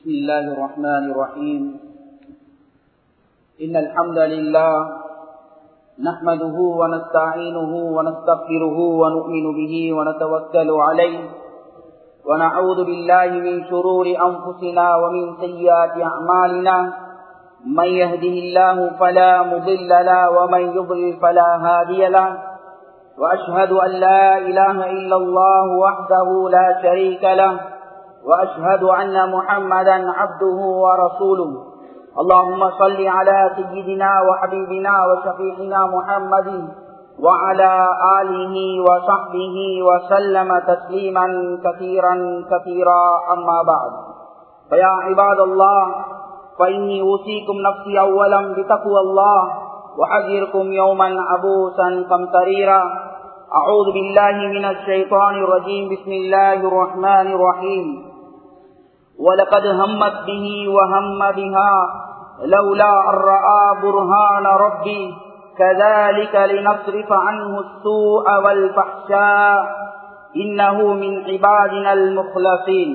بسم الله الرحمن الرحيم إن الحمد لله نحمده ونستعينه ونستغفره ونؤمن به ونتوكل عليه ونعوذ بالله من شرور أنفسنا ومن سيئات أعمالنا من يهده الله فلا مضل له ومن يضلل فلا هادي له وأشهد أن لا إله إلا الله وحده لا شريك له وأشهد أن محمدا عبده ورسوله اللهم صل على سيدنا وحبيبنا وشفيعنا محمد وعلى آله وصحبه وسلم تسليما كثيرا كثيرا أما بعد فيا عباد الله فإني أوصيكم نفسي أولا بتقوى الله وحذركم يوما عبوسا قمطريرا أعوذ بالله من الشيطان الرجيم بسم الله الرحمن الرحيم ولقد همت به وهم بها لولا أن رأى برهان ربي كذلك لنصرف عنه السوء والفحشاء إنه من عبادنا المخلصين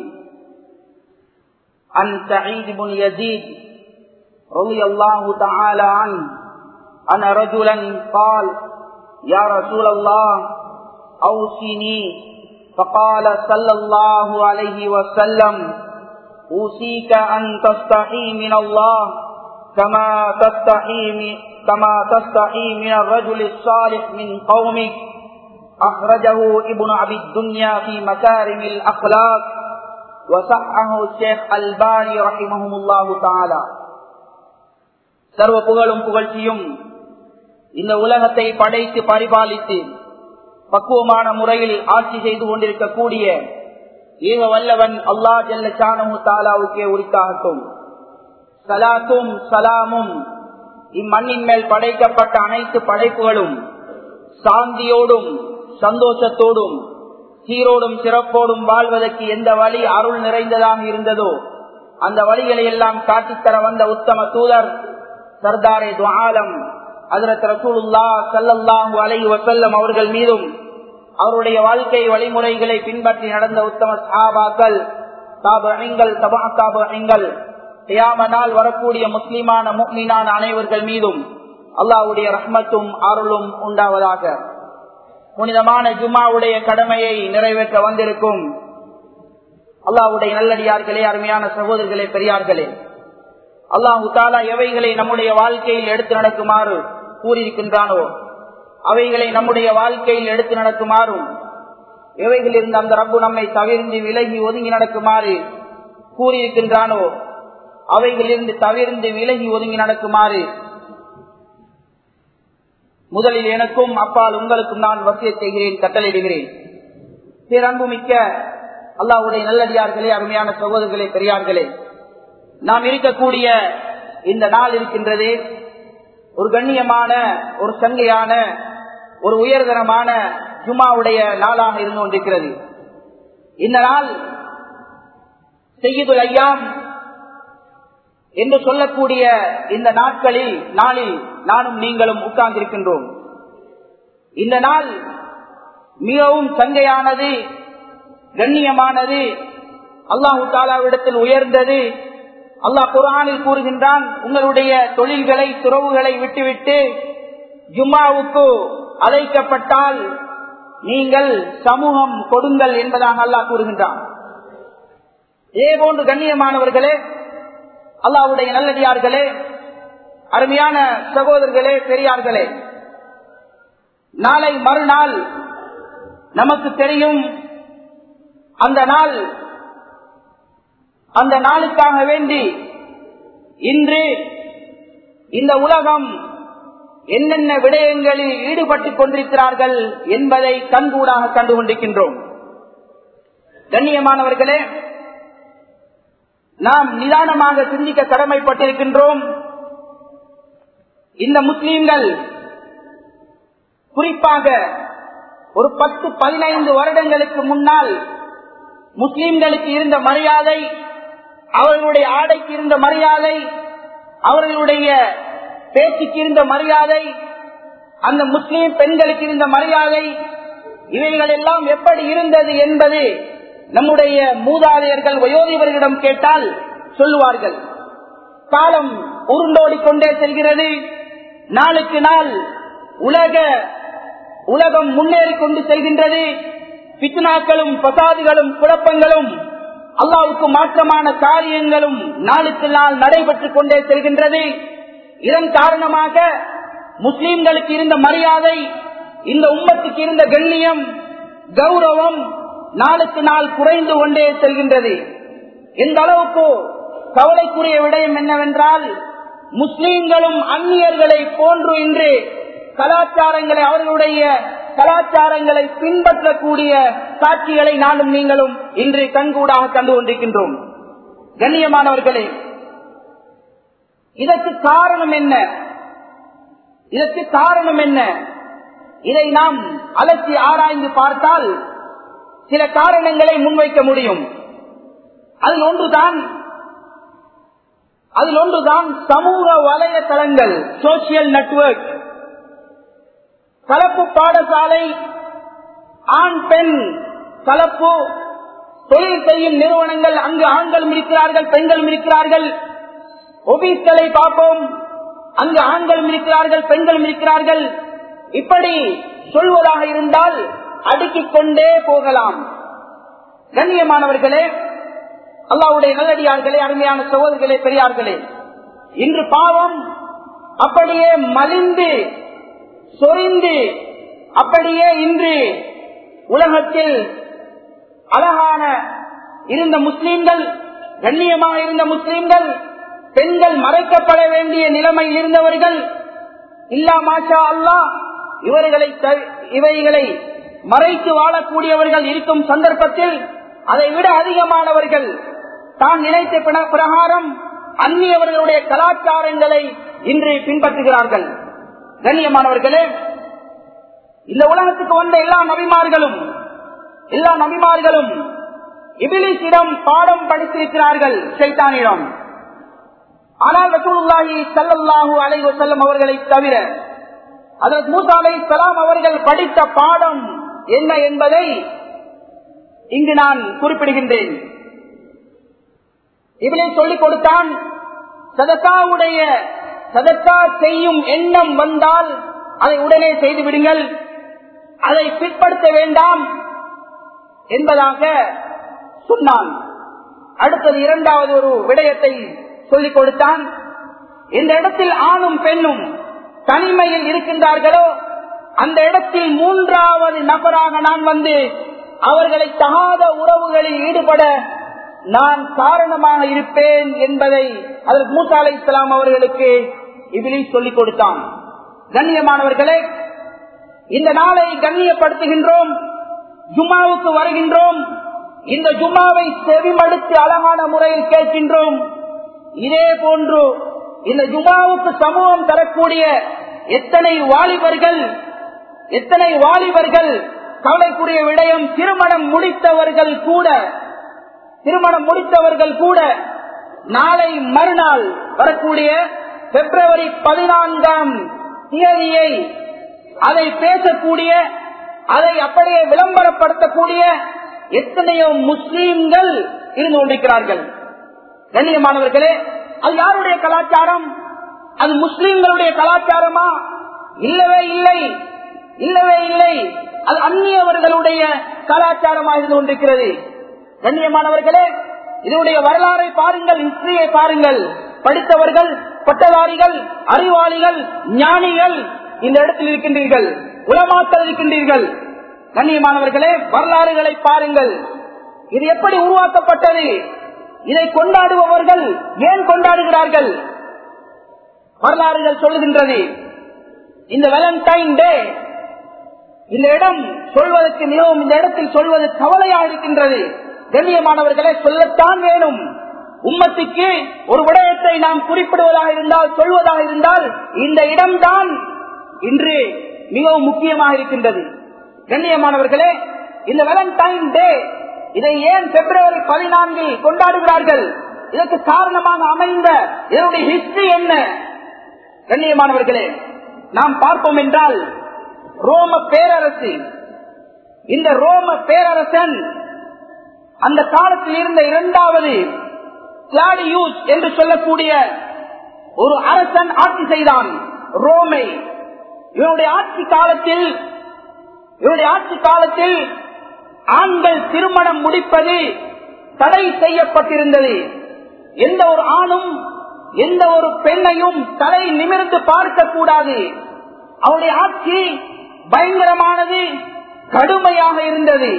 عن سعيد بن يزيد رضي الله تعالى عنه أن رجلا قال يا رسول الله أوصني فقال صلى الله عليه وسلم أوصيك أن تستحي من الله كما تستحي كما تستحي من الرجل الصالح من قومك أخرجه ابن أبي الدنيا في مكارم الأخلاق وصححه الشيخ الباني رحمه الله تعالى சர்வ புகழும் புகழ்ச்சியும் இந்த உலகத்தை படைத்து பரிபாலித்து பக்குவமான முறையில் ஆட்சி செய்து கொண்டிருக்கக்கூடிய ஏக வல்லவன் அல்லா ஜல்ல சானமு தாலாவுக்கே உரித்தாகட்டும் சலாத்தும் சலாமும் இம்மண்ணின் மேல் படைக்கப்பட்ட அனைத்து படைப்புகளும் சாந்தியோடும் சந்தோஷத்தோடும் சீரோடும் சிறப்போடும் வாழ்வதற்கு எந்த வழி அருள் நிறைந்ததாக இருந்ததோ அந்த வழிகளை எல்லாம் காட்டித்தர வந்த உத்தம தூதர் சர்தாரே துவாலம் அதரத் ரசூலுல்லா சல்லல்லாஹு அலை வசல்லம் அவர்கள் மீதும் அவருடைய வாழ்க்கை வழிமுறைகளை பின்பற்றி நடந்த உத்தம சாபாக்கள் தாபங்கள் தபா தாபங்கள் தியாமனால் வரக்கூடிய முஸ்லிமான முக்மீனான அனைவர்கள் மீதும் அல்லாவுடைய ரஹ்மத்தும் அருளும் உண்டாவதாக புனிதமான ஜும்மாவுடைய கடமையை நிறைவேற்ற வந்திருக்கும் அல்லாவுடைய நல்லடியார்களே அருமையான சகோதரர்களே பெரியார்களே அல்லாஹு தாலா எவைகளை நம்முடைய வாழ்க்கையில் எடுத்து நடக்குமாறு கூறியிருக்கின்றானோ அவைகளை நம்முடைய வாழ்க்கையில் எடுத்து நடக்குமாறும் எவைகள் இருந்து அந்த ரப்பு நம்மை தவிர்ந்து விலகி ஒதுங்கி நடக்குமாறு கூறியிருக்கின்றானோ அவைகளிலிருந்து தவிர்ந்து விலகி ஒதுங்கி நடக்குமாறு முதலில் எனக்கும் அப்பால் உங்களுக்கும் நான் வசிய செய்கிறேன் கட்டளையிடுகிறேன் பேரன்பு மிக்க அல்லாவுடைய நல்லடியார்களே அருமையான சகோதரர்களே பெரியார்களே நாம் இருக்கக்கூடிய இந்த நாள் இருக்கின்றது ஒரு கண்ணியமான ஒரு சங்கையான ஒரு உயர்தரமான ஜுமாவுடைய நாளாக இருந்து கொண்டிருக்கிறது இந்த நாள் செய்யுதுல் ஐயாம் என்று சொல்லக்கூடிய இந்த நாட்களில் நாளில் நானும் நீங்களும் உட்கார்ந்திருக்கின்றோம் இந்த நாள் மிகவும் சங்கையானது கண்ணியமானது அல்லாஹு தாலாவிடத்தில் உயர்ந்தது அல்லாஹ் குரானில் கூறுகின்றான் உங்களுடைய தொழில்களை துறவுகளை விட்டுவிட்டு ஜும்மாவுக்கு அழைக்கப்பட்டால் நீங்கள் சமூகம் கொடுங்கள் என்பதாக அல்லாஹ் கூறுகின்றான் இதே போன்று கண்ணியமானவர்களே அல்லாவுடைய நல்லடியார்களே அருமையான சகோதரர்களே பெரியார்களே நாளை மறுநாள் நமக்கு தெரியும் அந்த நாள் அந்த நாளுக்காக வேண்டி இன்று இந்த உலகம் என்னென்ன விடயங்களில் ஈடுபட்டுக் கொண்டிருக்கிறார்கள் என்பதை கண்கூடாக கண்டு கொண்டிருக்கின்றோம் கண்ணியமானவர்களே நாம் நிதானமாக சிந்திக்க கடமைப்பட்டிருக்கின்றோம் இந்த முஸ்லீம்கள் குறிப்பாக ஒரு பத்து பதினைந்து வருடங்களுக்கு முன்னால் முஸ்லிம்களுக்கு இருந்த மரியாதை அவர்களுடைய ஆடைக்கு இருந்த மரியாதை அவர்களுடைய பேச்சுக்கு இருந்த மரியாதை அந்த முஸ்லீம் பெண்களுக்கு இருந்த மரியாதை இவைகள் எல்லாம் எப்படி இருந்தது என்பது நம்முடைய மூதாதையர்கள் வயோதிபர்களிடம் கேட்டால் சொல்லுவார்கள் காலம் உருண்டோடிக் கொண்டே செல்கிறது நாளுக்கு நாள் உலக உலகம் முன்னேறி கொண்டு செல்கின்றது பித்னாக்களும் பசாதுகளும் குழப்பங்களும் அல்லாவுக்கு மாற்றமான காரியங்களும் நாளுக்கு நாள் நடைபெற்றுக் கொண்டே செல்கின்றது இதன் காரணமாக முஸ்லிம்களுக்கு இருந்த மரியாதை இந்த உம்மத்துக்கு இருந்த கண்ணியம் கௌரவம் நாளுக்கு நாள் குறைந்து கொண்டே செல்கின்றது எந்த அளவுக்கு கவலைக்குரிய விடயம் என்னவென்றால் முஸ்லிம்களும் அந்நியர்களை போன்று இன்று கலாச்சாரங்களை அவர்களுடைய கலாச்சாரங்களை பின்பற்றக்கூடிய காட்சிகளை நானும் நீங்களும் இன்று கண்கூடாக கண்டு கொண்டிருக்கின்றோம் கண்ணியமானவர்களே இதற்கு காரணம் என்ன இதற்கு காரணம் என்ன இதை நாம் அலசி ஆராய்ந்து பார்த்தால் சில காரணங்களை முன்வைக்க முடியும் அதில் ஒன்றுதான் அதில் ஒன்றுதான் சமூக வலைதளங்கள் சோசியல் நெட்வொர்க் கலப்பு பாடசாலை ஆண் பெண் கலப்பு தொழில் செய்யும் நிறுவனங்கள் அங்கு ஆண்களும் இருக்கிறார்கள் பெண்களும் இருக்கிறார்கள் ஒபீஸ்களை பார்ப்போம் அங்கு ஆண்களும் இருக்கிறார்கள் பெண்களும் இருக்கிறார்கள் இப்படி சொல்வதாக இருந்தால் அடுக்கிக் கொண்டே போகலாம் கண்ணியமானவர்களே அல்லாவுடைய நல்லடியார்களே அருமையான சகோதரர்களே பெரியார்களே இன்று பாவம் அப்படியே மலிந்து சொரிந்து அப்படியே இன்று உலகத்தில் அழகான இருந்த முஸ்லீம்கள் கண்ணியமாக இருந்த முஸ்லீம்கள் பெண்கள் மறைக்கப்பட வேண்டிய நிலைமையில் இருந்தவர்கள் இல்லா மாஷா அல்லா இவர்களை இவைகளை மறைத்து வாழக்கூடியவர்கள் இருக்கும் சந்தர்ப்பத்தில் அதை விட அதிகமானவர்கள் தான் நினைத்த பிரகாரம் அந்நியவர்களுடைய கலாச்சாரங்களை இன்று பின்பற்றுகிறார்கள் கண்ணியமானவர்களே இந்த உலகத்துக்கு வந்த எல்லா நபிமார்களும் எல்லா நபிமார்களும் இபிலிசிடம் பாடம் படித்திருக்கிறார்கள் சைத்தானிடம் ஆனால் ரசூலுல்லாஹி சல்லல்லாஹு அலைஹி வஸல்லம் அவர்களை தவிர அதற்கு மூசா அலைஹிஸ்ஸலாம் அவர்கள் படித்த பாடம் என்ன என்பதை இங்கு நான் குறிப்பிடுகின்றேன் இவளை சொல்லிக் கொடுத்தான் சதக்காவுடைய சதக்கா செய்யும் எண்ணம் வந்தால் அதை உடனே செய்து விடுங்கள் அதை பிற்படுத்த வேண்டாம் என்பதாக சொன்னான் அடுத்தது இரண்டாவது ஒரு விடயத்தை சொல்லிக் கொடுத்தான் இந்த இடத்தில் ஆணும் பெண்ணும் தனிமையில் இருக்கின்றார்களோ அந்த இடத்தில் மூன்றாவது நபராக நான் வந்து அவர்களை தகாத உறவுகளில் ஈடுபட நான் காரணமாக இருப்பேன் என்பதை அதற்கு மூசா அலை இஸ்லாம் அவர்களுக்கு இதிலே சொல்லிக் கொடுத்தான் கண்ணியமானவர்களே இந்த நாளை கண்ணியப்படுத்துகின்றோம் ஜும்மாவுக்கு வருகின்றோம் இந்த ஜும்மாவை செவிமடுத்து அழகான முறையில் கேட்கின்றோம் இதே போன்று இந்த ஜும்மாவுக்கு சமூகம் தரக்கூடிய எத்தனை வாலிபர்கள் எத்தனை வாலிபர்கள் கவலைக்குரிய விடயம் திருமணம் முடித்தவர்கள் கூட திருமணம் முடித்தவர்கள் கூட நாளை மறுநாள் வரக்கூடிய பிப்ரவரி பதினான்காம் தேதியை அதை பேசக்கூடிய அதை அப்படியே விளம்பரப்படுத்தக்கூடிய எத்தனையோ முஸ்லீம்கள் இருந்து கொண்டிருக்கிறார்கள் கண்ணியமானவர்களே அது யாருடைய கலாச்சாரம் அது முஸ்லீம்களுடைய கலாச்சாரமா இல்லவே இல்லை இல்லவே இல்லை அது அந்நியவர்களுடைய கலாச்சாரமாக இருந்து கொண்டிருக்கிறது கண்ணியமானவர்களே இதனுடைய வரலாறை பாருங்கள் ஹிஸ்டரியை பாருங்கள் படித்தவர்கள் பட்டதாரிகள் அறிவாளிகள் ஞானிகள் இந்த இடத்தில் இருக்கின்றீர்கள் உலமாக்கள் இருக்கின்றீர்கள் கண்ணியமானவர்களே வரலாறுகளை பாருங்கள் இது எப்படி உருவாக்கப்பட்டது இதை கொண்டாடுபவர்கள் ஏன் கொண்டாடுகிறார்கள் வரலாறுகள் சொல்லுகின்றது இந்த வேலண்டைன் டே இந்த இடம் சொல்வதற்கு மிகவும் இந்த இடத்தில் சொல்வது கவலையாக இருக்கின்றது கண்ணியமானவர்களை சொல்லத்தான் வேணும் உம்மத்துக்கு ஒரு விடயத்தை நாம் குறிப்பிடுவதாக இருந்தால் சொல்வதாக இருந்தால் இந்த இடம்தான் இன்று மிகவும் முக்கியமாக இருக்கின்றது கண்ணியமானவர்களே இந்த வேலண்டைன் டே இதை ஏன் பிப்ரவரி பதினான்கில் கொண்டாடுகிறார்கள் இதற்கு காரணமாக அமைந்த இதனுடைய ஹிஸ்டரி என்ன கண்ணியமானவர்களே நாம் பார்ப்போம் என்றால் ரோம பேரரசு இந்த ரோம பேரரசன் அந்த காலத்தில் இருந்த இரண்டாவது கிளாடியூஸ் என்று சொல்லக்கூடிய ஒரு அரசன் ஆட்சி செய்தான் ரோமை இவனுடைய ஆட்சி காலத்தில் இவருடைய ஆட்சி காலத்தில் ஆண்கள் திருமணம் முடிப்பது தடை செய்யப்பட்டிருந்தது எந்த ஒரு ஆணும் எந்த ஒரு பெண்ணையும் தலை நிமிர்ந்து பார்க்க கூடாது அவருடைய ஆட்சி பயங்கரமானது கடுமையாக இருந்தது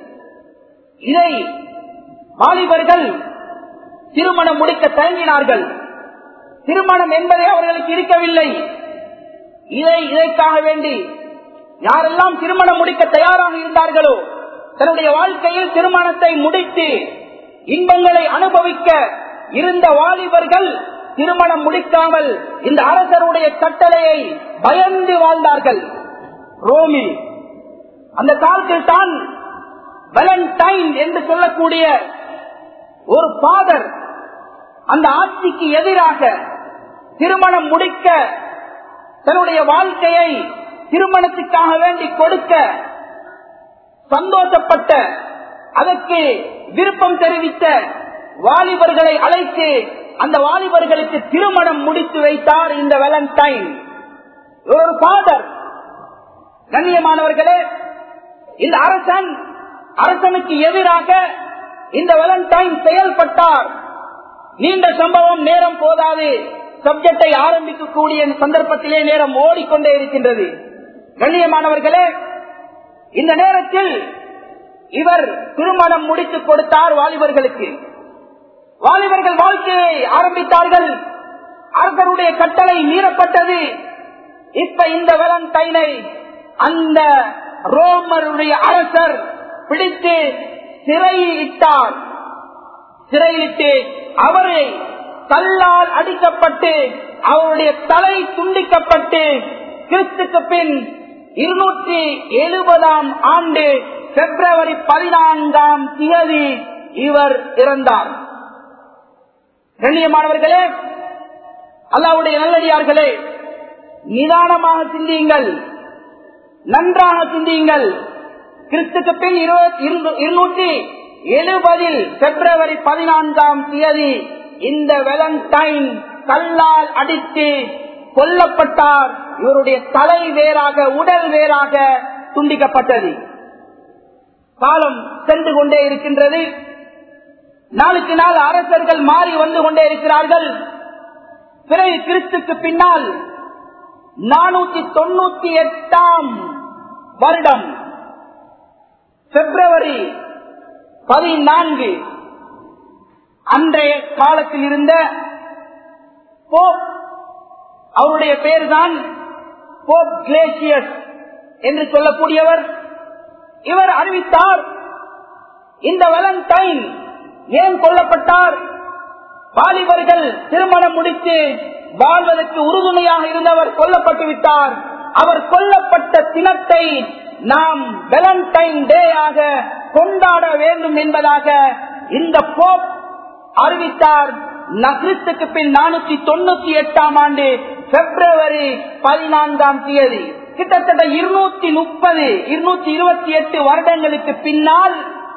இதை வாலிபர்கள் திருமணம் முடிக்க தயங்கினார்கள் திருமணம் என்பதே அவர்களுக்கு இருக்கவில்லை இதை இதற்காக வேண்டி யாரெல்லாம் திருமணம் முடிக்க தயாராக இருந்தார்களோ தன்னுடைய வாழ்க்கையில் திருமணத்தை முடித்து இன்பங்களை அனுபவிக்க இருந்த வாலிபர்கள் திருமணம் முடிக்காமல் இந்த அரசருடைய கட்டளையை பயந்து வாழ்ந்தார்கள் ரோமில் அந்த காலத்தில் தான் வேலண்டைன் என்று சொல்லக்கூடிய ஒரு பாதர் அந்த ஆட்சிக்கு எதிராக திருமணம் முடிக்க தன்னுடைய வாழ்க்கையை திருமணத்துக்காக வேண்டி கொடுக்க சந்தோஷப்பட்ட அதற்கு விருப்பம் தெரிவித்த வாலிபர்களை அழைத்து அந்த வாலிபர்களுக்கு திருமணம் முடித்து வைத்தார் இந்த வேலண்டைன் ஒரு பாதர் கண்ணியமானவர்களே இந்த அரசன் அரசனுக்கு எதிராக இந்த வேலண்டைன் செயல்பட்டார் நீண்ட சம்பவம் நேரம் போதாது சப்ஜெக்டை ஆரம்பிக்கக்கூடிய சந்தர்ப்பத்திலே நேரம் ஓடிக்கொண்டே இருக்கின்றது கண்ணியமானவர்களே இந்த நேரத்தில் இவர் திருமணம் முடித்துக் கொடுத்தார் வாலிபர்களுக்கு வாலிபர்கள் வாழ்க்கையை ஆரம்பித்தார்கள் அரசருடைய கட்டளை மீறப்பட்டது இப்ப இந்த வேலண்டைனை அந்த ரோமருடைய அரசர் பிடித்து சிறையிட்டார் சிறையிட்டு அவரை கல்லால் அடிக்கப்பட்டு அவருடைய தலை துண்டிக்கப்பட்டு கிறிஸ்துக்கு பின் இருநூற்றி எழுபதாம் ஆண்டு பிப்ரவரி பதினான்காம் தேதி இவர் இறந்தார் கண்ணியமானவர்களே அல்லாவுடைய நல்லடியார்களே நிதானமாக சிந்தியுங்கள் நன்றாக சிந்தியுங்கள் கிறிஸ்துக்கு பின் இருநூற்றி எழுபதில் பிப்ரவரி பதினான்காம் தேதி இந்த வெலண்டைன் கல்லால் அடித்து கொல்லப்பட்டார் இவருடைய தலை வேறாக உடல் வேறாக துண்டிக்கப்பட்டது காலம் சென்று கொண்டே இருக்கின்றது நாளுக்கு நாள் அரசர்கள் மாறி வந்து கொண்டே இருக்கிறார்கள் பிறகு கிறிஸ்துக்கு பின்னால் நானூத்தி தொண்ணூத்தி எட்டாம் வருடம் பிப்ரவரி பதினான்கு அன்றைய காலத்தில் இருந்த போப் அவருடைய பெயர்தான் போப் கிளேசியஸ் என்று சொல்லக்கூடியவர் இவர் அறிவித்தார் இந்த வேலண்டைன் ஏன் கொல்லப்பட்டார் வாலிபர்கள் திருமணம் முடித்து வாழ்வதற்கு உறுதுணையாக இருந்தவர் கொல்லப்பட்டு விட்டார் அவர் கொல்லப்பட்ட தினத்தை நாம் வேலண்டைன் டே ஆக கொண்டாட வேண்டும் என்பதாக இந்த போப் அறிவித்தார் கிறிஸ்துக்கு பின் நானூத்தி தொண்ணூத்தி எட்டாம் ஆண்டு பிப்ரவரி பதினான்காம் தேதி கிட்டத்தட்ட இருநூத்தி முப்பது இருநூத்தி இருபத்தி எட்டு வருடங்களுக்கு பின்னால்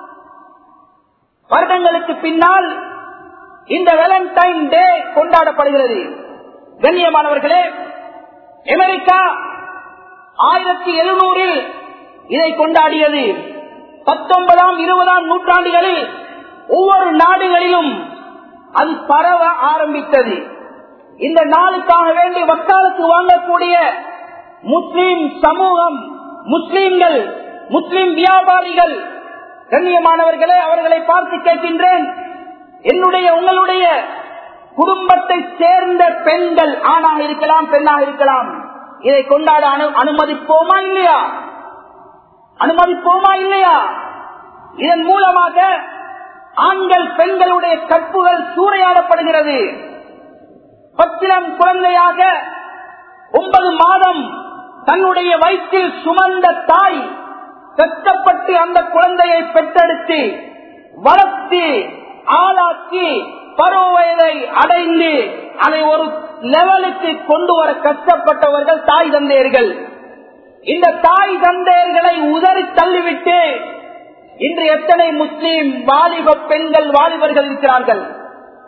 வருடங்களுக்கு பின்னால் இந்த வேலண்டைன் டே கொண்டாடப்படுகிறது கண்ணியமானவர்களே அமெரிக்கா ஆயிரத்தி எழுநூறில் இதை கொண்டாடியது பத்தொன்பதாம் இருபதாம் நூற்றாண்டுகளில் ஒவ்வொரு நாடுகளிலும் அது பரவ ஆரம்பித்தது இந்த நாளுக்காக வேண்டி வக்காலத்து வாங்கக்கூடிய முஸ்லிம் சமூகம் முஸ்லிம்கள் முஸ்லிம் வியாபாரிகள் கண்ணியமானவர்களே அவர்களை பார்த்து கேட்கின்றேன் என்னுடைய உங்களுடைய குடும்பத்தை சேர்ந்த பெண்கள் ஆணாக இருக்கலாம் பெண்ணாக இருக்கலாம் இதை கொண்டாட அனு அனுமதிப்போமா இல்லையா அனுமதிப்போமா இல்லையா இதன் மூலமாக ஆண்கள் பெண்களுடைய கற்புகள் சூறையாடப்படுகிறது பத்திரம் குழந்தையாக ஒன்பது மாதம் தன்னுடைய வயிற்றில் சுமந்த தாய் கஷ்டப்பட்டு அந்த குழந்தையை பெற்றெடுத்து வளர்த்து ஆளாக்கி பருவ வயதை அடைந்து அதை ஒரு லெவலுக்கு கொண்டு வர கஷ்டப்பட்டவர்கள் தாய் தந்தையர்கள் இந்த தாய் தந்தையர்களை உதறி தள்ளிவிட்டு இன்று எத்தனை முஸ்லீம் வாலிப பெண்கள் வாலிபர்கள் இருக்கிறார்கள்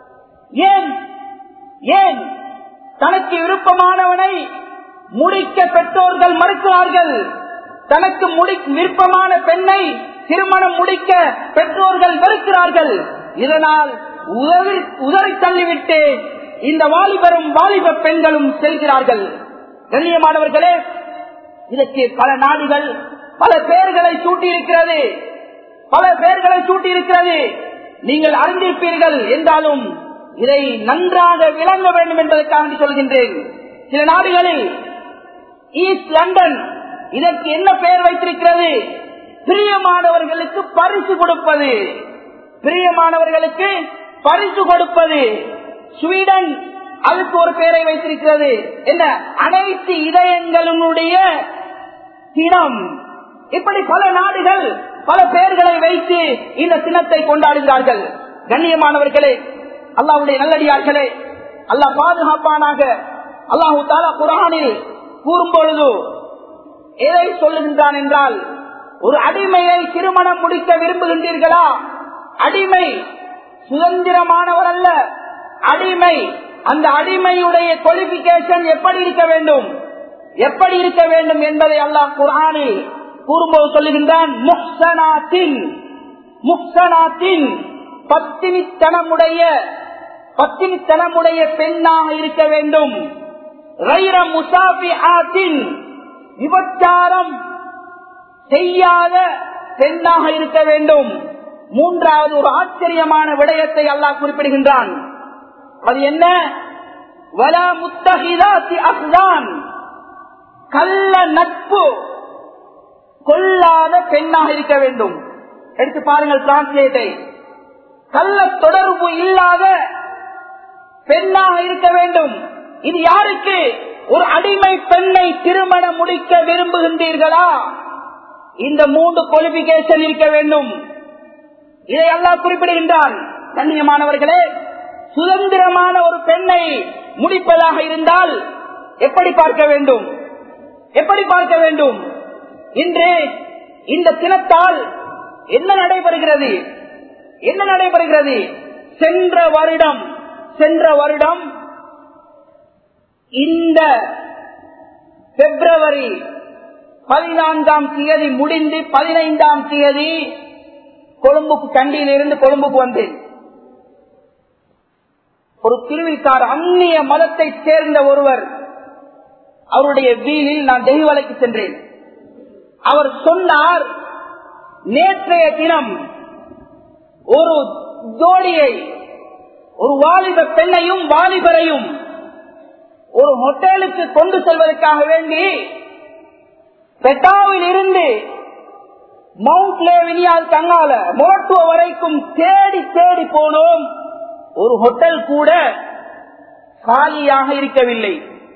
ஏன் ஏன் தனக்கு விருப்பமானவனை முடிக்க பெற்றோர்கள் மறுக்கிறார்கள் தனக்கு முடி விருப்பமான பெண்ணை திருமணம் முடிக்க பெற்றோர்கள் வெறுக்கிறார்கள் இதனால் உதவி உதறி தள்ளிவிட்டு இந்த வாலிபரும் வாலிப பெண்களும் செல்கிறார்கள் கண்ணியமானவர்களே இதற்கு பல நாடுகள் பல பெயர்களை சூட்டியிருக்கிறது பல பெயர்களை சூட்டியிருக்கிறது நீங்கள் அறிந்திருப்பீர்கள் என்றாலும் இதை நன்றாக விளங்க வேண்டும் என்பதற்காக சொல்கின்றேன் சில நாடுகளில் ஈஸ்ட் லண்டன் இதற்கு என்ன பெயர் வைத்திருக்கிறது பிரியமானவர்களுக்கு பரிசு கொடுப்பது பிரியமானவர்களுக்கு பரிசு கொடுப்பது ஸ்வீடன் அதுக்கு ஒரு பெயரை வைத்திருக்கிறது என்ன அனைத்து இதயங்களுடைய தினம் இப்படி பல நாடுகள் பல பெயர்களை வைத்து இந்த தினத்தை கொண்டாடுகிறார்கள் கண்ணியமானவர்களே அல்லாவுடைய நல்லடியார்களே அல்லாஹ் பாதுகாப்பானாக அல்லாஹு தாலா குரானில் கூறும் பொழுது எதை சொல்லுகின்றான் என்றால் ஒரு அடிமையை திருமணம் முடிக்க விரும்புகின்றீர்களா அடிமை சுதந்திரமானவர் அல்ல அடிமை அந்த அடிமையுடைய குவாலிபிகேஷன் எப்படி இருக்க வேண்டும் எப்படி இருக்க வேண்டும் என்பதை அல்லாஹ் குரானில் கூறும்போது சொல்லுகின்றான் முக்சனாத்தின் முக்சனாத்தின் பத்தினித்தனமுடைய பத்தினித்தனமுடைய பெண்ணாக இருக்க வேண்டும் ரைர முசாபி ஆத்தின் விபச்சாரம் செய்யாத பெண்ணாக இருக்க வேண்டும் மூன்றாவது ஒரு ஆச்சரியமான விடயத்தை அல்லாஹ் குறிப்பிடுகின்றான் அது என்ன வல முத்தகிதாத்தி அஃதான் கள்ள நட்பு கொள்ளாத பெண்ணாக இருக்க வேண்டும் எடுத்து பாருங்கள் டிரான்ஸ்லேட்டை கள்ள தொடர்பு இல்லாத பெண்ணாக இருக்க வேண்டும் இது யாருக்கு ஒரு அடிமை பெண்ணை திருமணம் முடிக்க விரும்புகின்றீர்களா இந்த மூன்று குவாலிபிகேஷன் இருக்க வேண்டும் இதை எல்லாம் குறிப்பிடுகின்றான் கண்ணியமானவர்களே சுதந்திரமான ஒரு பெண்ணை முடிப்பதாக இருந்தால் எப்படி பார்க்க வேண்டும் எப்படி பார்க்க வேண்டும் இன்று இந்த தினத்தால் என்ன நடைபெறுகிறது என்ன நடைபெறுகிறது சென்ற வருடம் சென்ற வருடம் இந்த பிப்ரவரி பதினான்காம் தேதி முடிந்து பதினைந்தாம் தேதி கொழும்புக்கு கண்டியில் இருந்து கொழும்புக்கு வந்தேன் ஒரு திருவிக்கார் அந்நிய மதத்தை சேர்ந்த ஒருவர் அவருடைய வீலில் நான் தெய்வலைக்கு சென்றேன் அவர் சொன்னார் நேற்றைய தினம் ஒரு ஜோடியை ஒரு வாலிப பெண்ணையும் வாலிபரையும் ஒரு ஹோட்டலுக்கு கொண்டு செல்வதற்காக வேண்டி பெட்டாவில் இருந்து மவுண்ட் லேவினியால் தங்கால மோட்டுவ வரைக்கும் தேடி தேடி போனோம் ஒரு ஹோட்டல் கூட காலியாக இருக்கவில்லை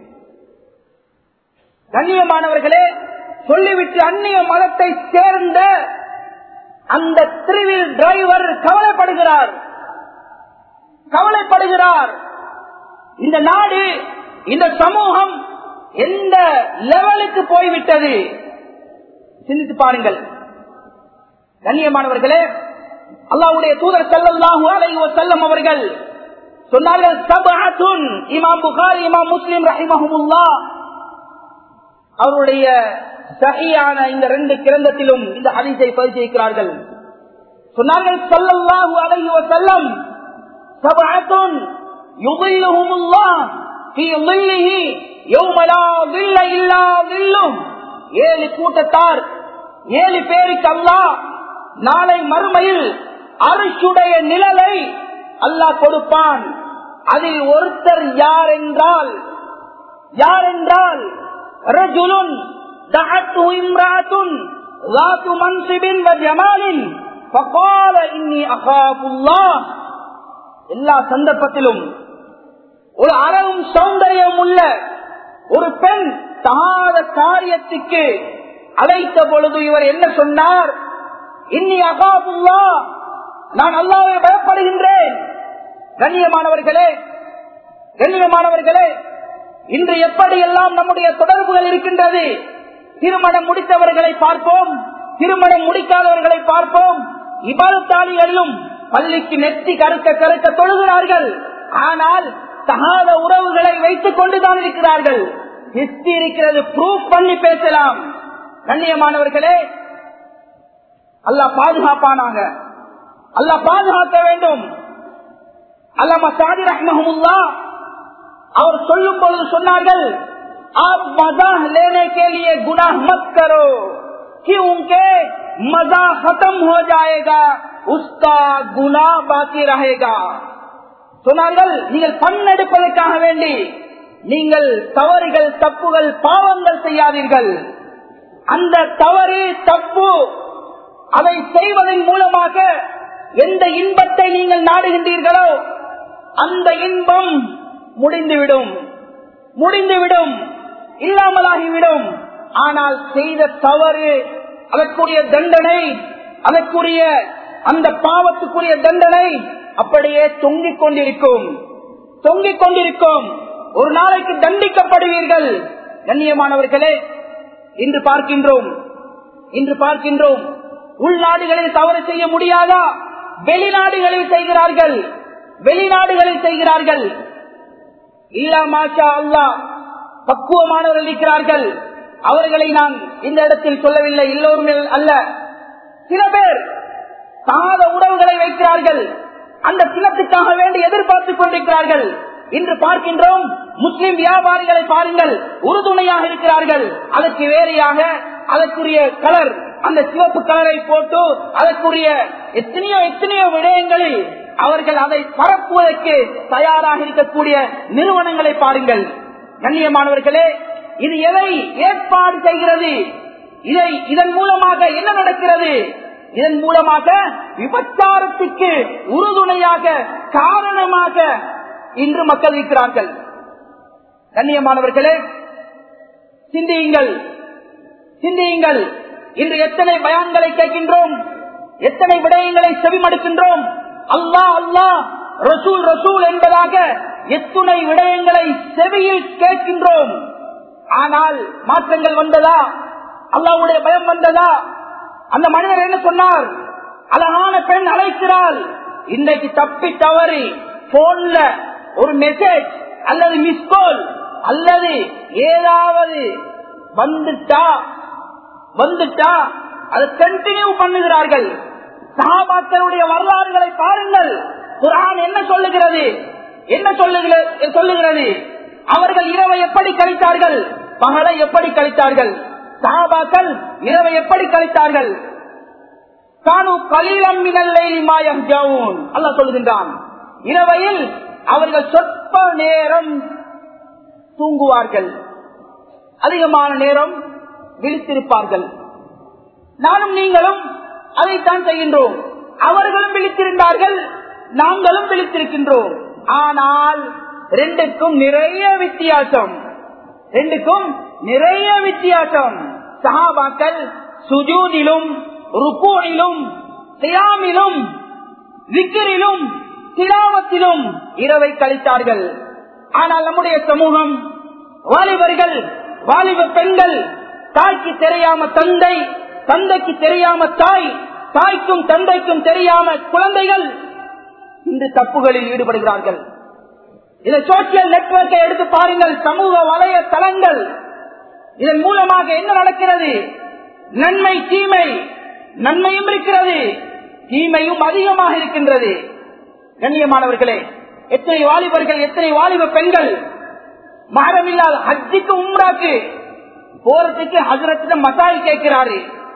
கண்ணியமானவர்களே சொல்லிவிட்டு அந்நிய மதத்தை சேர்ந்த அந்த திருவில் டிரைவர் கவலைப்படுகிறார் கவலைப்படுகிறார் இந்த நாடு இந்த சமூகம் எந்த லெவலுக்கு போய்விட்டது சிந்தித்து பாருங்கள் கண்ணியமானவர்களே அல்லாவுடைய தூதர் செல்லல்லாஹு அலைஹி வஸல்லம் அவர்கள் சொன்னார்கள் சபஅத்துன் இமாம் புகாரி இமாம் முஸ்லிம் ரஹிமஹுல்லா அவருடைய சகியான இந்த ரெண்டு கிரந்தத்திலும் இந்த ஹதீஸை பரிசீலிக்கிறார்கள் சொன்னார்கள் ஸல்லல்லாஹு அலைஹி வஸல்லம் சபஅத்துன் யுதில்லுஹுமுல்லாஹ் ஃபீ ظில்லிஹி யௌம லா ظில்ல இல்லா ظில்லுஹ் ஏழு கூட்டத்தார் ஏழு பேருக்கு அல்லாஹ் நாளை மறுமையில் அரிசுடைய நிழலை அல்லாஹ் கொடுப்பான் அதில் ஒருத்தர் யார் என்றால் யார் என்றால் ரஜுலுன் دعته امرأة ذات منصب وجمال فقال إني أخاف الله எல்லா சந்தர்ப்பத்திலும் ஒரு அறவும் சௌந்தரியம் உள்ள ஒரு பெண் தாத காரியத்துக்கு அழைத்த பொழுது இவர் என்ன சொன்னார் இன்னி அகாபுல்லா நான் அல்லாவை பயப்படுகின்றேன் கண்ணியமானவர்களே கண்ணியமானவர்களே இன்று எப்படியெல்லாம் நம்முடைய தொடர்புகள் இருக்கின்றது திருமணம் முடித்தவர்களை பார்ப்போம் திருமணம் முடிக்காதவர்களை பார்ப்போம் இபாலத்தாளிகளிலும் பள்ளிக்கு நெத்தி கருக்க கருக்க தொழுகிறார்கள் ஆனால் தகாத உறவுகளை வைத்துக் கொண்டுதான் இருக்கிறார்கள் ஹிஸ்டி இருக்கிறது ப்ரூஃப் பண்ணி பேசலாம் கண்ணியமானவர்களே அல்லாஹ் பாதுகாப்பானாக அல்லாஹ் பாதுகாக்க வேண்டும் அல்லாம சாதி ரஹ்மஹமுல்லா அவர் சொல்லும் பொழுது சொன்னார்கள் आप मजा लेने के लिए गुनाह मत करो क्योंकि मजा खत्म हो जाएगा उसका गुना बाकी रहेगा சொன்னார்கள் நீங்கள் பன்னெடுப்பதற்காக வேண்டி நீங்கள் தவறுகள் தப்புகள் பாவங்கள் செய்யாதீர்கள் அந்த தவறு தப்பு அதை செய்வதன் மூலமாக எந்த இன்பத்தை நீங்கள் நாடுகின்றீர்களோ அந்த இன்பம் முடிந்துவிடும் முடிந்துவிடும் இல்லாமலாகிவிடும் ஆனால் செய்த தவறு அதற்குரிய தண்டனை அதற்குரிய அந்த பாவத்துக்குரிய தண்டனை அப்படியே தொங்கிக் கொண்டிருக்கும் தொங்கிக் கொண்டிருக்கும் ஒரு நாளைக்கு தண்டிக்கப்படுவீர்கள் கண்ணியமானவர்களே இன்று பார்க்கின்றோம் இன்று பார்க்கின்றோம் உள்நாடுகளில் தவறு செய்ய முடியாதா வெளிநாடுகளில் செய்கிறார்கள் வெளிநாடுகளில் செய்கிறார்கள் இல்லா மாஷா அல்லா பக்குவமானவர்கள் இருக்கிறார்கள் அவர்களை நான் இந்த இடத்தில் சொல்லவில்லை எல்லோருமே அல்ல சில பேர் சாத உறவுகளை வைக்கிறார்கள் அந்த சிலத்துக்காக வேண்டி எதிர்பார்த்துக் கொண்டிருக்கிறார்கள் இன்று பார்க்கின்றோம் முஸ்லிம் வியாபாரிகளை பாருங்கள் உறுதுணையாக இருக்கிறார்கள் அதற்கு வேறையாக அதற்குரிய கலர் அந்த சிவப்பு கலரை போட்டு அதற்குரிய எத்தனையோ எத்தனையோ விடயங்களில் அவர்கள் அதை பரப்புவதற்கு தயாராக இருக்கக்கூடிய நிறுவனங்களை பாருங்கள் கண்ணியமானவர்களே இது எதை ஏற்பாடு செய்கிறது இதை இதன் மூலமாக என்ன நடக்கிறது இதன் மூலமாக விபச்சாரத்துக்கு உறுதுணையாக காரணமாக இன்று மக்கள் இருக்கிறார்கள் கண்ணியமானவர்களே சிந்தியுங்கள் சிந்தியுங்கள் இன்று எத்தனை பயான்களை கேட்கின்றோம் எத்தனை விடயங்களை செவிமடுக்கின்றோம் அல்லா அல்லா ரசூல் ரசூல் என்பதாக எத்துணை விடயங்களை செவியில் கேட்கின்றோம் ஆனால் மாற்றங்கள் வந்ததா அல்லாவுடைய பயம் வந்ததா அந்த மனிதர் என்ன சொன்னார் அழகான பெண் அழைக்கிறாள் இன்றைக்கு தப்பி தவறி போன்ல ஒரு மெசேஜ் அல்லது மிஸ்கால் அல்லது ஏதாவது வந்துட்டா வந்துட்டா அதை கண்டினியூ பண்ணுகிறார்கள் சகாபாக்களுடைய வரலாறுகளை பாருங்கள் குரான் என்ன சொல்லுகிறது என்ன சொல்லுகிறது சொல்லுகிறது அவர்கள் இரவை எப்படி கழித்தார்கள் பகலை எப்படி கழித்தார்கள் சகாபாக்கள் இரவை எப்படி கழித்தார்கள் கானு கலீலம் மினல்லை மாயம் ஜவுன் அல்லாஹ் சொல்லுகின்றான் இரவையில் அவர்கள் சொற்ப நேரம் தூங்குவார்கள் அதிகமான நேரம் விழித்திருப்பார்கள் நானும் நீங்களும் அதைத்தான் செய்கின்றோம் அவர்களும் விழித்திருந்தார்கள் நாங்களும் விழித்திருக்கின்றோம் ஆனால் ரெண்டுக்கும் நிறைய வித்தியாசம் ரெண்டுக்கும் நிறைய வித்தியாசம் சஹாபாக்கள் சுஜூதிலும் ருக்கூனிலும் சியாமிலும் விக்கிரிலும் திலாவத்திலும் இரவை கழித்தார்கள் ஆனால் நம்முடைய சமூகம் வாலிபர்கள் வாலிப பெண்கள் தாய்க்கு தெரியாம தந்தை தந்தைக்கு தெரியாம தாய் தாய்க்கும் தந்தைக்கும் தெரியாம குழந்தைகள் இந்த தப்புகளில் ஈடுபடுகிறார்கள் இந்த சோசியல் நெட்வொர்க்கை எடுத்து பாருங்கள் சமூக வலைய தளங்கள் இதன் மூலமாக என்ன நடக்கிறது நன்மை தீமை நன்மையும் இருக்கிறது தீமையும் அதிகமாக இருக்கின்றது கண்ணியமானவர்களே எத்தனை வாலிபர்கள் எத்தனை வாலிப பெண்கள் மகரமில்லாத ஹஜ்ஜிக்கு உம்ராக்கு போறதுக்கு ஹசரத்திட மசாய் கேட்கிறாரு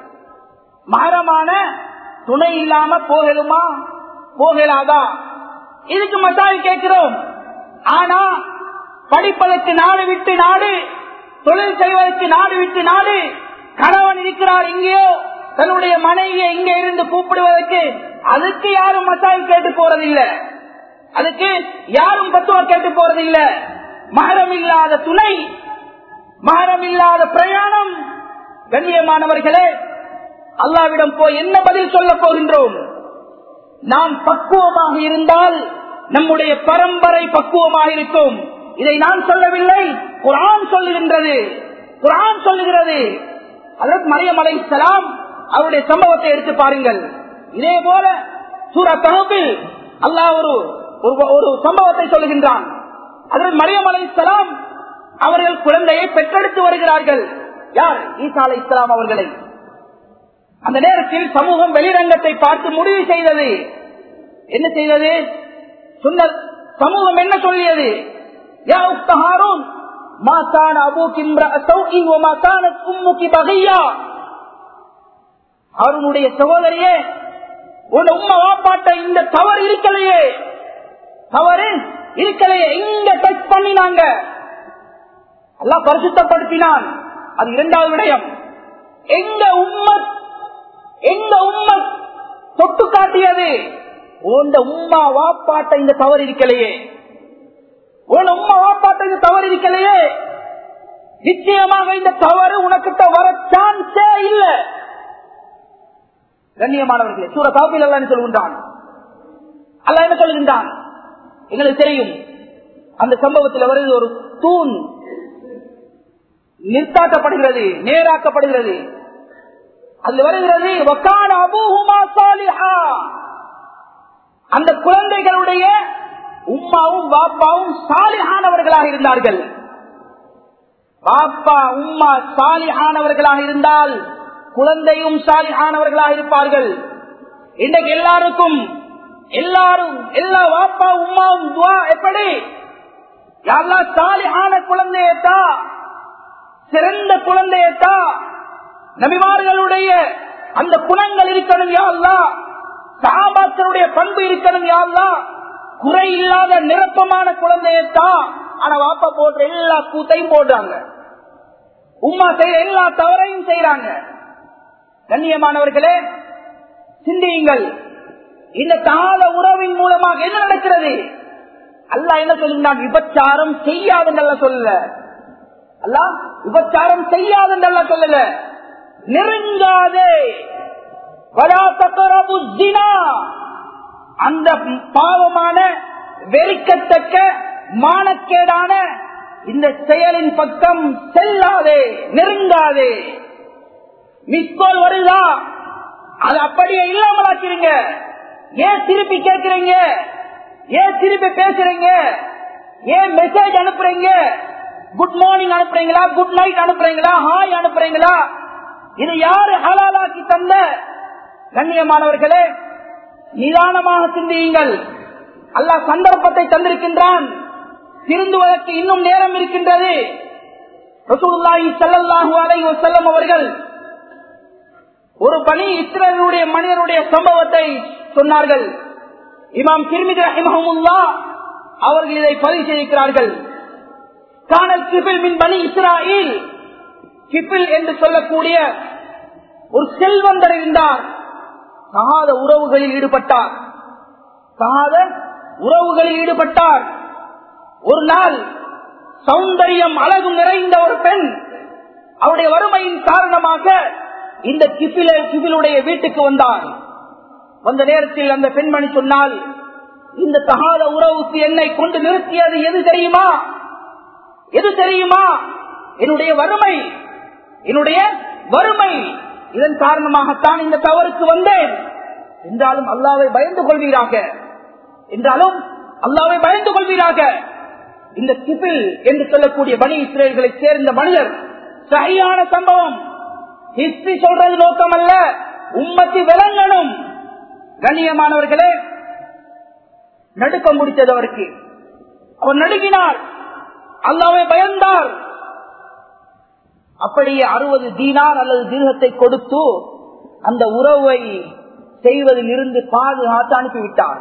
மகரமான துணை இல்லாம போகலுமா போகலாதா இதுக்கு மசாய் கேட்கிறோம் ஆனா படிப்பதற்கு நாடு விட்டு நாடு தொழில் செய்வதற்கு நாடு விட்டு நாடு கணவன் இருக்கிறார் இங்கேயோ தன்னுடைய மனைவியை இங்க இருந்து கூப்பிடுவதற்கு அதுக்கு யாரும் மசாய் கேட்டு போறதில்லை அதுக்கு யாரும் பத்துவா கேட்டு போறதில்ல மகரம் இல்லாத துணை மகரம் இல்லாத பிரயாணம் கண்ணியமானவர்களே அல்லாவிடம் போய் என்ன பதில் சொல்ல போகின்றோம் நாம் பக்குவமாக இருந்தால் நம்முடைய பரம்பரை பக்குவமாக இருக்கும் இதை நான் சொல்லவில்லை குரான் சொல்லுகின்றது குரான் சொல்லுகிறது அதற்கு மரியம் அலை சலாம் அவருடைய சம்பவத்தை எடுத்து பாருங்கள் இதே போல சூர தகுப்பில் அல்லாஹ் ஒரு ஒரு ஒரு சம்பவத்தை சொல்லுகின்றான் அதில் மரியம் அலை இஸ்லாம் அவர்கள் குழந்தையை பெற்றெடுத்து வருகிறார்கள் யார் ஈசா அலை இஸ்லாம் அவர்களை அந்த நேரத்தில் சமூகம் வெளிரங்கத்தை பார்த்து முடிவு செய்தது என்ன செய்தது சொன்ன சமூகம் என்ன சொல்லியது யா உக்த ஹாரூன் மா கான அபூகி இம்ரஅ சௌஇன் வ மா கானத் உம்முகி பகியா ஹாரூனுடைய சகோதரியே உன் உம்மா வாப்பாட்ட இந்த தவறு இருக்கலையே தவறு இருக்கலையே இங்க டச் பண்ணினாங்க எல்லாம் பரிசுத்தப்படுத்தினான் அது இரண்டாவது விடயம் எங்க உம்மத் எங்க உம்மத் தொட்டு காட்டியது உந்த உம்மா வாப்பாட்ட இந்த தவறு இருக்கலையே உன் உம்மா வாப்பாட்ட இந்த தவறு இருக்கலையே நிச்சயமாக இந்த தவறு உனக்கிட்ட வர சான்ஸே இல்ல கண்ணியமானவர்களே சூர காப்பில் அல்ல சொல்கின்றான் அல்ல என்ன சொல்கின்றான் எங்களுக்கு தெரியும் அந்த சம்பவத்தில் வருது ஒரு தூண் நிற்காட்டப்படுகிறது நேராக்கப்படுகிறது அது வருகிறது வக்கான அபூஹுமா சாலிஹா அந்த குழந்தைகளுடைய உம்மாவும் பாப்பாவும் சாலிஹானவர்களாக இருந்தார்கள் பாப்பா உம்மா சாலிஹானவர்களாக இருந்தால் குழந்தையும் சாலிஹானவர்களாக இருப்பார்கள் இன்றைக்கு எல்லாருக்கும் எல்லாரும் எல்லா வாப்பா உம்மாவும் துவா எப்படி யாரெல்லாம் சாலிஹான குழந்தையத்தா சிறந்த குழந்தையத்தா நபிமார்களுடைய அந்த குணங்கள் இருக்கணும் யாழ்லா சாபாக்களுடைய பண்பு இருக்கணும் யாழ்லா குறை இல்லாத நிரப்பமான குழந்தையத்தா ஆனா வாப்பா போடுற எல்லா கூத்தையும் போடுறாங்க உம்மா செய்யற எல்லா தவறையும் செய்யறாங்க கண்ணியமானவர்களே சிந்தியுங்கள் இந்த தாழ உறவின் மூலமாக என்ன நடக்கிறது அல்ல என்ன சொல்லுங்க விபச்சாரம் செய்யாதுன்னு சொல்லல அல்ல விபச்சாரம் செய்யாதுன்னு சொல்லல நெருங்காதே அந்த பாவமான வெறுக்கத்தக்க மானக்கேடான இந்த செயலின் பக்கம் செல்லாதே நெருங்காதே மிஸ்கோல் வருதா அது அப்படியே இல்லாமலாக்கிறீங்க ஏன் திருப்பி கேட்கிறீங்க ஏன் திருப்பி பேசுறீங்க ஏன் மெசேஜ் அனுப்புறீங்க குட் மார்னிங் அனுப்புறீங்களா குட் நைட் அனுப்புறீங்களா ஹாய் அனுப்புறீங்களா இது யாரு ஹலாலாக்கி தந்த கண்ணியமானவர்களே நிதானமாக சிந்தியுங்கள் அல்லாஹ் சந்தர்ப்பத்தை தந்திருக்கின்றான் திருந்துவதற்கு இன்னும் நேரம் இருக்கின்றது ரசூலுல்லாஹி ஸல்லல்லாஹு அலைஹி வஸல்லம் அவர்கள் ஒரு பணி இஸ்ரேலுடைய மனிதனுடைய சம்பவத்தை சொன்னார்கள் இமாம் திருமிதி ரஹிமஹமுல்லா அவர்கள் இதை பதிவு செய்திருக்கிறார்கள் காணல் கிபில் மின் பனி இஸ்ராயில் கிபில் என்று சொல்லக்கூடிய ஒரு செல்வந்தர் இருந்தார் சகாத உறவுகளில் ஈடுபட்டார் சகாத உறவுகளில் ஈடுபட்டார் ஒரு நாள் சௌந்தரியம் அழகு நிறைந்த ஒரு பெண் அவருடைய வறுமையின் காரணமாக இந்த கிபில கிபிலுடைய வீட்டுக்கு வந்தார் வந்த நேரத்தில் அந்த பெண்மணி சொன்னால் இந்த தகாத உறவுக்கு என்னை கொண்டு நிறுத்தியது எது தெரியுமா எது தெரியுமா என்னுடைய வறுமை என்னுடைய வறுமை இதன் காரணமாகத்தான் இந்த தவறுக்கு வந்தேன் என்றாலும் அல்லாவை பயந்து கொள்வீராக என்றாலும் அல்லாவை பயந்து கொள்வீராக இந்த கிபில் என்று சொல்லக்கூடிய பணி இஸ்ரேல்களை சேர்ந்த மனிதர் சரியான சம்பவம் ஹிஸ்டரி சொல்றது நோக்கம் அல்ல உம்மத்தி விளங்கணும் கண்ணியமானவர்களே நடுக்கம் முடித்தது அவருக்கு அவர் நடுங்கினார் அல்லாவை பயந்தார் அப்படியே அறுபது தீனார் அல்லது தீர்கத்தை கொடுத்து அந்த உறவை செய்வதில் இருந்து பாதுகாத்து அனுப்பிவிட்டார்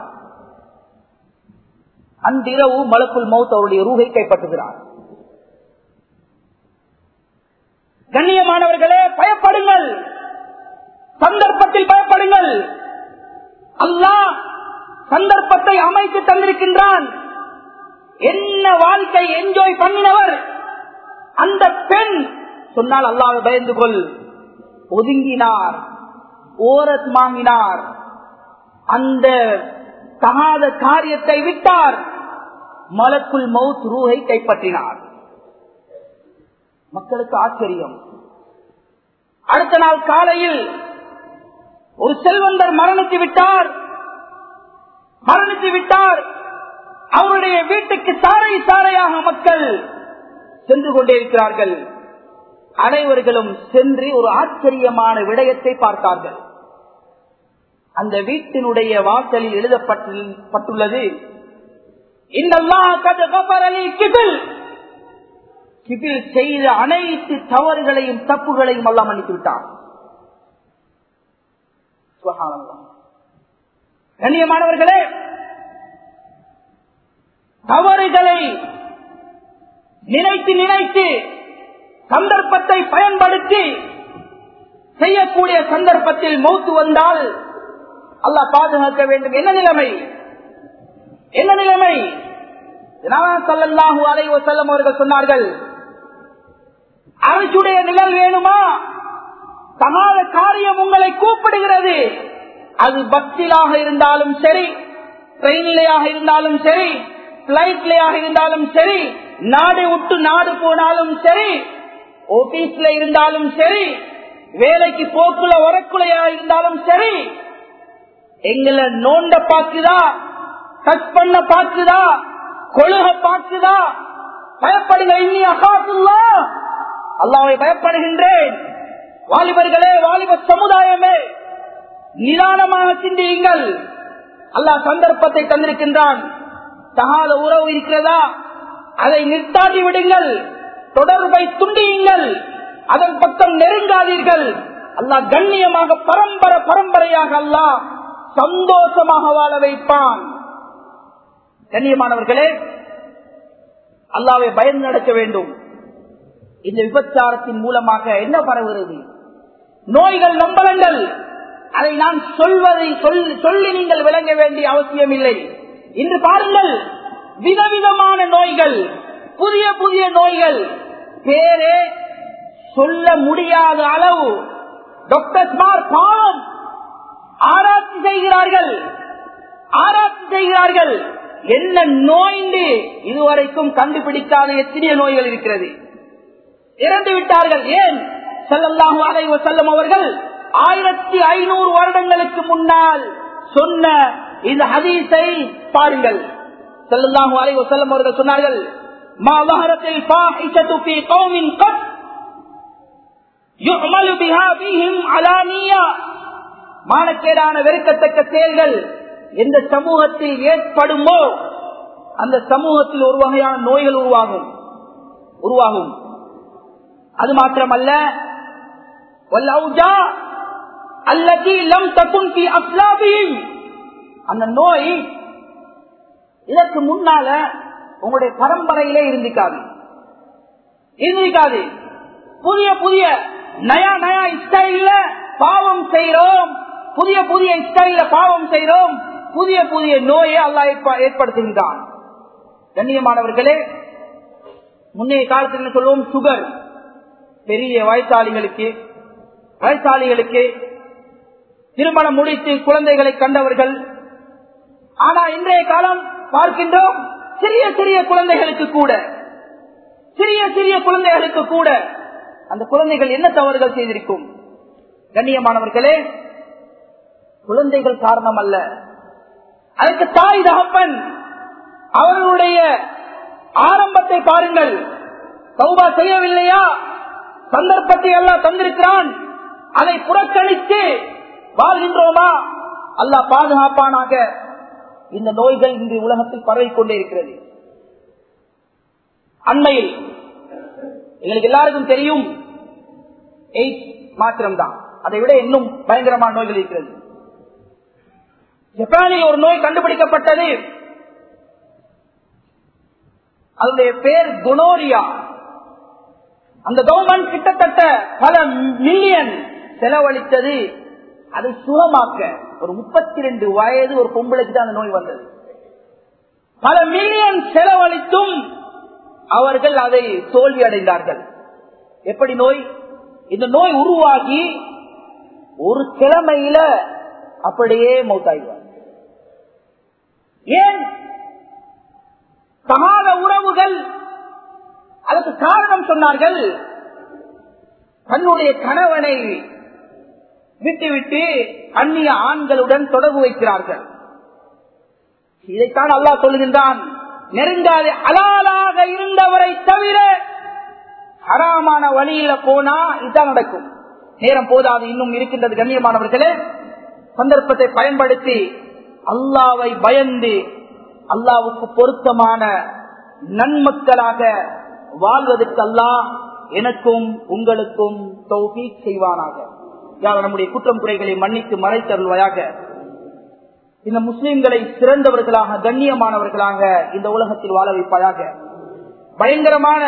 அன்றிரவு மலக்குள் மௌத் அவருடைய ரூகை கைப்பற்றுகிறார் கண்ணியமானவர்களே பயப்படுங்கள் சந்தர்ப்பத்தில் பயப்படுங்கள் அல்லாஹ் சந்தர்ப்பத்தை அமைத்து தந்திருக்கின்றான் என்ன வாழ்க்கை என்ஜாய் பண்ணினவர் அந்த பெண் சொன்னால் அல்லாவை பயந்து கொள் ஒதுங்கினார் ஓரத் வாங்கினார் அந்த தகாத காரியத்தை விட்டார் மலக்குள் மவுத் ரூஹை கைப்பற்றினார் மக்களுக்கு ஆச்சரியம் அடுத்த நாள் காலையில் ஒரு செல்வந்தர் மரணித்து விட்டார் மரணித்து விட்டார் அவருடைய வீட்டுக்கு சாறை சாறையாக மக்கள் சென்று கொண்டே இருக்கிறார்கள் அனைவர்களும் சென்று ஒரு ஆச்சரியமான விடயத்தை பார்த்தார்கள் அந்த வீட்டினுடைய வாசலில் எழுதப்பட்டுள்ளது கிபில் செய்த அனைத்து தவறுகளையும் தப்புகளையும் எல்லாம் மன்னித்து விட்டார் கண்ணியமானவர்களே தவறுகளை நினைத்து நினைத்து சந்தர்ப்பத்தை பயன்படுத்தி செய்யக்கூடிய சந்தர்ப்பத்தில் மௌத்து வந்தால் அல்லாஹ் பாதுகாக்க வேண்டும் என்ன நிலைமை என்ன நிலைமை சல்லல்லாஹு அலைவ செல்லம் அவர்கள் சொன்னார்கள் அரசுடைய நிழல் வேணுமா சமாத காரியம் உங்களை கூப்பிடுகிறது அது பஸ்ஸிலாக இருந்தாலும் சரி ட்ரெயின்லையாக இருந்தாலும் சரி பிளைட்லையாக இருந்தாலும் சரி நாடு விட்டு நாடு போனாலும் சரி ஆபீஸ்ல இருந்தாலும் சரி வேலைக்கு போக்குல உரக்குலையா இருந்தாலும் சரி எங்களை நோண்ட பாக்குதா டச் பண்ண பாக்குதா கொழுக பாக்குதா பயப்படுங்க இன்னி அகாசுல்லா அல்லாவை பயப்படுகின்றேன் வாலிபர்களே வாலிப சமுதாயமே நிதானமாக சிந்தியுங்கள் அல்லாஹ் சந்தர்ப்பத்தை தந்திருக்கின்றான் தகாத உறவு இருக்கிறதா அதை நிறுத்தாட்டி விடுங்கள் தொடர்பை துண்டியுங்கள் அதன் பக்கம் நெருங்காதீர்கள் அல்லாஹ் கண்ணியமாக பரம்பரை பரம்பரையாக அல்லாஹ் சந்தோஷமாக வாழ வைப்பான் கண்ணியமானவர்களே அல்லாவை பயந்து நடக்க வேண்டும் இந்த விபச்சாரத்தின் மூலமாக என்ன பரவுகிறது நோய்கள் நம்பலங்கள் அதை நான் சொல்வதை சொல்லி நீங்கள் விளங்க வேண்டிய அவசியம் இல்லை இன்று பாருங்கள் விதவிதமான நோய்கள் புதிய புதிய நோய்கள் பேரே சொல்ல முடியாத அளவு டாக்டர்ஸ்மார் பாவம் ஆராய்ச்சி செய்கிறார்கள் ஆராய்ச்சி செய்கிறார்கள் என்ன நோய்ந்து இதுவரைக்கும் கண்டுபிடிக்காத எத்தனைய நோய்கள் இருக்கிறது இறந்து விட்டார்கள் ஏன் செல்லல்லாஹு அலைவ செல்லும் அவர்கள் ஆயிரத்தி ஐநூறு வருடங்களுக்கு முன்னால் சொன்ன இந்த ஹதீஸை பாருங்கள் செல்லல்லாஹு அலைவ செல்லும் அவர்கள் சொன்னார்கள் மாவஹரத்தில் ஃபாஹிஷத்து ஃபீ கௌமின் கத் யுஅமலு பிஹா ஃபீஹிம் அலானியா மானக்கேடான வெறுக்கத்தக்க செயல்கள் எந்த சமூகத்தில் ஏற்படுமோ அந்த சமூகத்தில் ஒரு வகையான நோய்கள் உருவாகும் உருவாகும் அது மாத்திரமல்ல அந்த நோய் இதற்கு முன்னால உங்களுடைய பரம்பரையிலே இருந்திருக்காது இருந்திருக்காது புதிய புதிய நயா நயா ஸ்டைல்ல பாவம் செய்யறோம் புதிய புதிய ஸ்டைல்ல பாவம் செய்யறோம் புதிய புதிய நோயை அல்லா ஏற்படுத்துகின்றான் கண்ணியமானவர்களே முன்னைய காலத்தில் என்ன சொல்லுவோம் சுகர் பெரிய வயசாளிகளுக்கு வயசாளிகளுக்கு திருமணம் முடித்து குழந்தைகளை கண்டவர்கள் ஆனா இன்றைய காலம் பார்க்கின்றோம் சிறிய சிறிய குழந்தைகளுக்கு கூட சிறிய சிறிய குழந்தைகளுக்கு கூட அந்த குழந்தைகள் என்ன தவறுகள் செய்திருக்கும் கண்ணியமானவர்களே குழந்தைகள் காரணம் அல்ல அதற்கு தாய் தகப்பன் அவர்களுடைய ஆரம்பத்தை பாருங்கள் சௌபா செய்யவில்லையா சந்தர்ப்பத்தை எல்லாம் தந்திருக்கிறான் அதை புறக்கணித்து வாழ்கின்றோமா அல்லாஹ் பாதுகாப்பானாக இந்த நோய்கள் இன்று உலகத்தில் பரவிக் கொண்டே இருக்கிறது அண்மையில் எங்களுக்கு எல்லாருக்கும் தெரியும் எய்ட்ஸ் மாத்திரம்தான் அதை விட இன்னும் பயங்கரமான நோய்கள் இருக்கிறது ஜப்பானில் ஒரு நோய் கண்டுபிடிக்கப்பட்டது அதனுடைய பேர் குனோரியா அந்த கவர்மெண்ட் கிட்டத்தட்ட பல மில்லியன் செலவழித்தது அதை சுகமாக்க ஒரு முப்பத்தி ரெண்டு வயது ஒரு பொம்பளைக்கு தான் அந்த நோய் வந்தது பல மில்லியன் செலவழித்தும் அவர்கள் அதை தோல்வி அடைந்தார்கள் எப்படி நோய் இந்த நோய் உருவாகி ஒரு கிழமையில அப்படியே மௌத்தாயிடுவார் ஏன் சமாத உறவுகள் அதற்கு காரணம் சொன்னார்கள் தன்னுடைய கணவனை விட்டுவிட்டு அந்நிய ஆண்களுடன் தொடர்பு வைக்கிறார்கள் இதைத்தான் அல்லாஹ் சொல்லுகின்றான் நெருங்காது அலாலாக இருந்தவரை தவிர ஹராமான வழியில போனா இதுதான் நடக்கும் நேரம் போதாது இன்னும் இருக்கின்றது கண்ணியமானவர்களே சந்தர்ப்பத்தை பயன்படுத்தி அல்லாவை பயந்து அல்லாவுக்கு பொருத்தமான நன்மக்களாக வாழ்வதற்கு அல்லாஹ் எனக்கும் உங்களுக்கும் தௌஃபீக் செய்வானாக யார் நம்முடைய குற்றம் குறைகளை மன்னித்து மறைத்தருள்வாயாக இந்த முஸ்லிம்களை சிறந்தவர்களாக கண்ணியமானவர்களாக இந்த உலகத்தில் வாழ வைப்பாயாக பயங்கரமான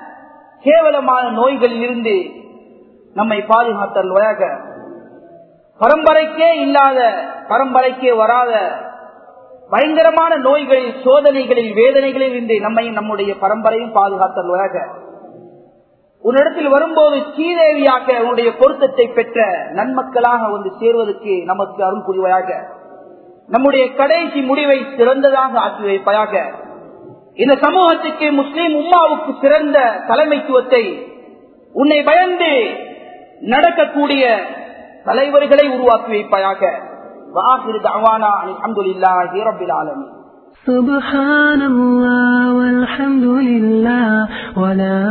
கேவலமான நோய்களில் இருந்து நம்மை பாதுகாத்தருள்வாயாக பரம்பரைக்கே இல்லாத பரம்பரைக்கே வராத பயங்கரமான நோய்களில் சோதனைகளில் வேதனைகளில் இருந்து நம்மையும் நம்முடைய பரம்பரையும் பாதுகாத்தல்வாக உன்னிடத்தில் வரும்போது ஸ்ரீதேவியாக உன்னுடைய பொருத்தத்தை பெற்ற நன்மக்களாக வந்து சேர்வதற்கு நமக்கு அருள் புரிவாயாக நம்முடைய கடைசி முடிவை சிறந்ததாக ஆக்கி வைப்பாயாக இந்த சமூகத்துக்கு முஸ்லீம் உம்மாவுக்கு சிறந்த தலைமைத்துவத்தை உன்னை பயந்து நடக்கக்கூடிய தலைவர்களை உருவாக்கி வைப்பாயாக وآخر دعوانا أن الحمد لله رب العالمين سبحان الله والحمد لله ولا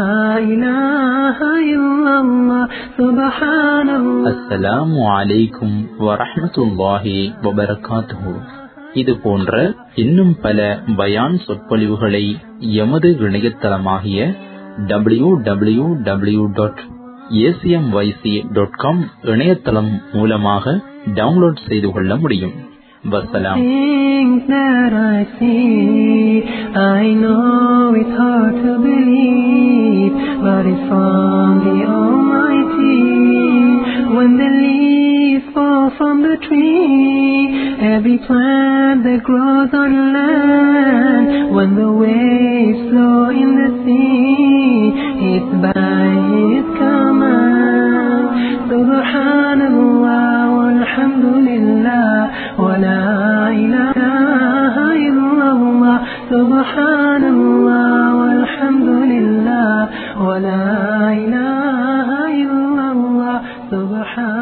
إله إلا الله سبحان الله அஸ்ஸலாமு அலைக்கும் வரஹ்மத்துல்லாஹி வபரகாத்துஹு இது போன்ற இன்னும் பல பயான் சொற்பொழிவுகளை எமது இணையதளமாகிய W W W dot A C M Y C dot com இணையதளம் மூலமாக டவுன்லோட் செய்து கொள்ள முடியும் வசலாம் Things that I see, I know it's hard to believe, but it's from the Almighty. When the leaves fall from the tree, every plant that grows on land, when the waves flow in the sea, it's by His command. Subhanallah, walhamdulillah, wa la ilaha illallah. Subhanallah, walhamdulillah, wa la ilaha illallah. Subhan